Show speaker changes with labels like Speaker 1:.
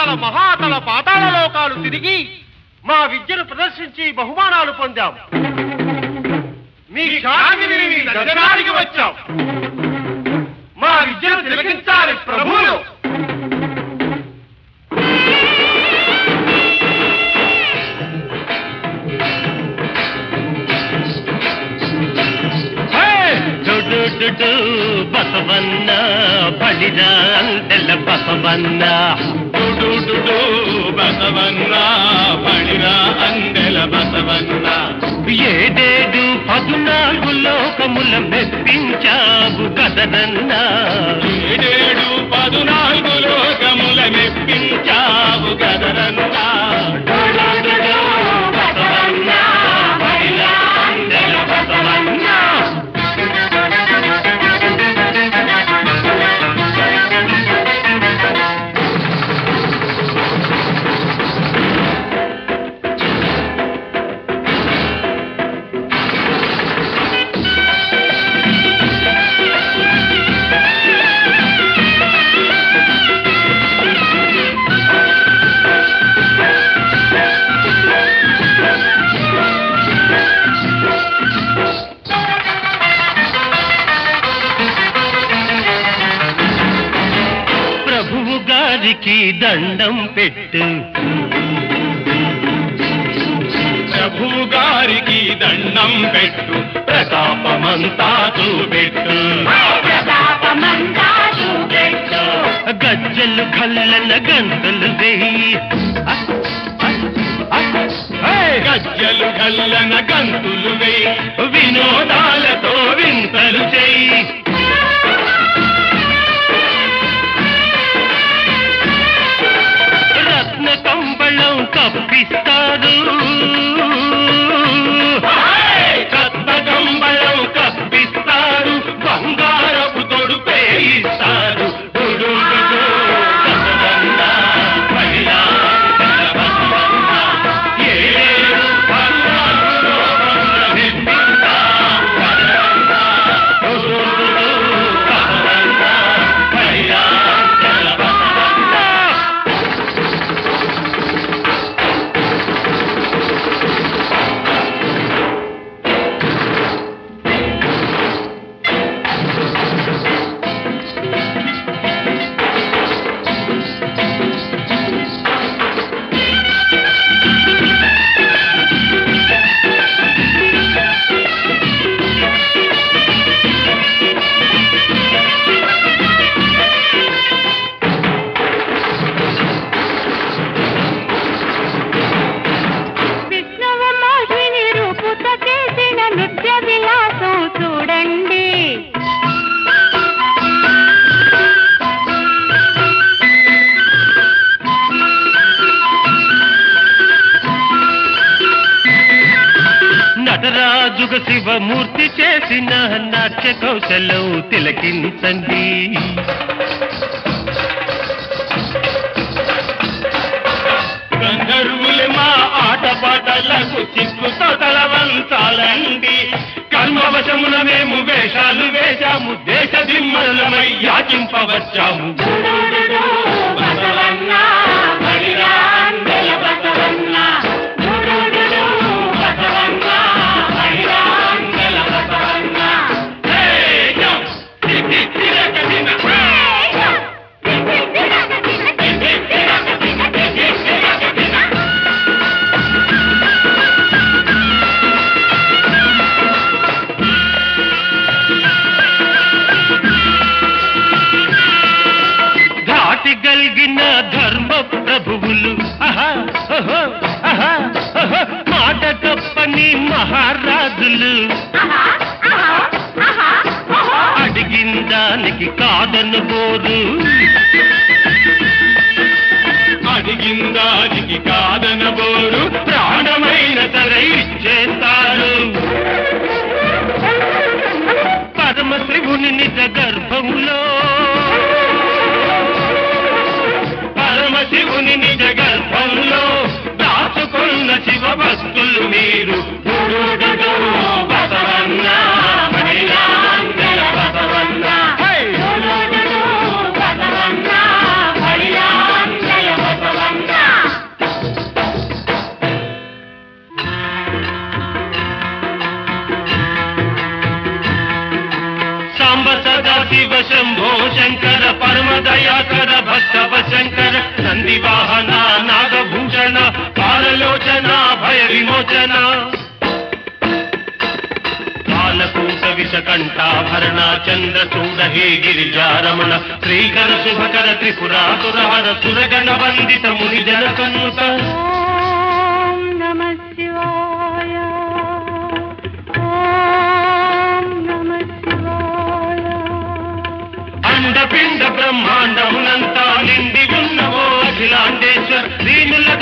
Speaker 1: రసాతల మహాతల పాతాళ లోకాలు తిరిగి మా విద్యను ప్రదర్శించి బహుమానాలు పొందాం మీ ఖ్యాతిని మీ గగనానికి వచ్చాం మా విద్యను తిలకించాలి ప్రభువులు
Speaker 2: డుడు డుడు బసవన్న బలిర అందెల బసవన్న
Speaker 3: డుడు డుడు బసవన్న పడిరా అందెల బసవన్న
Speaker 2: ఏడేడు పదునాలుగు లోకముల మెప్పించావు కదనన్నా
Speaker 3: ఏడేడు పదునాలుగు లోకముల మెప్పించావు గదరన్నా
Speaker 2: డుడు డుడు బసవన్న బలిర అందెల బసవన్న ప్రభువు గారికి దండం పెట్టు
Speaker 3: ప్రభువు గారికి దండం పెట్టు ప్రతాపమంతా చూపెట్టు
Speaker 2: గజ్జలు కల్లన గంతులు వేయి
Speaker 3: గజ్జలు గల్లన గంతులు వేయి
Speaker 2: వినోదాలతో వింతలు చేయి రత్న కంబళం కప్పిస్తారు
Speaker 3: కత్మకంబళం కప్పిస్తారు బంగారపు తొడుపే ఇస్తారు డుడు డుడు బసవన్న, మహిళా బసవన్న, ఏడు పద్నాలుగు లోకముల మెప్పించావు గదరన్న. డుడు డుడు బసవన్న, మహిళా బసవన్న.
Speaker 4: విష్ణువు మోహిని రూపుత చేసిన నృత్య విలాసం చూడండి
Speaker 2: నటరాజుగ శివమూర్తి చేసిన నాట్య కౌశలం తిలకించండి
Speaker 3: గంధర్వులు మా ఆటపాటలకు చిక్కుతో తలవంచాలండి కర్మవశమున మేము వేషాలు వేశాము దేశ దిమ్మలమై యాచింపవచ్చాము బసవన్న, బలిరా అందెల బసవన్న. బసవన్న, బలిరా అందెల బసవన్న. హేయం! తిత్తి తిరగదిన. హేయం! తిత్తి తిరగదిన, తిత్తి తిరగదిన, తిత్తి తిరగదిన.
Speaker 2: ధాటి గలిగిన ధర్మ ప్రభువులు ఆహా, ఓహో, ఆహా, ఓహో, మాట తప్పని మహారాజులు అడిగిన దానికి కాదనబోరు
Speaker 3: అడిగిందానికి కాదనబోరు
Speaker 2: ప్రాణమైన సరే ఇచ్చేస్తారు పరమశివుని నిజ గర్భంలో పరమశివుని నిజ గర్భంలో దాచుకున్న శివ భక్తులు మీరు గురుడుడు బసవన్న మహిళాంజల బసవన్న హై!
Speaker 4: బసవన్న, బలిరా అందెల బసవన్న.
Speaker 2: సదా శివ శంభో శంకర పరమ దయాకర భక్తవ శంకర నంది వాహన నాగభూషణ పాలలోచన భయ విమోచన కాలకూట విషకంఠాభరణ చంద్రచూడ హే గిరిజారమణ శ్రీకర శుభకర త్రిపురాసురహర సురగణ వందిత ముని జనకన్నుత
Speaker 4: ఓం నమ శివాయ ఓం నమ శివాయ
Speaker 2: అండపిండ బ్రహ్మాండమునంతా నిండి ఉన్నవో అఖిలాండేశ్వర్ దీనుల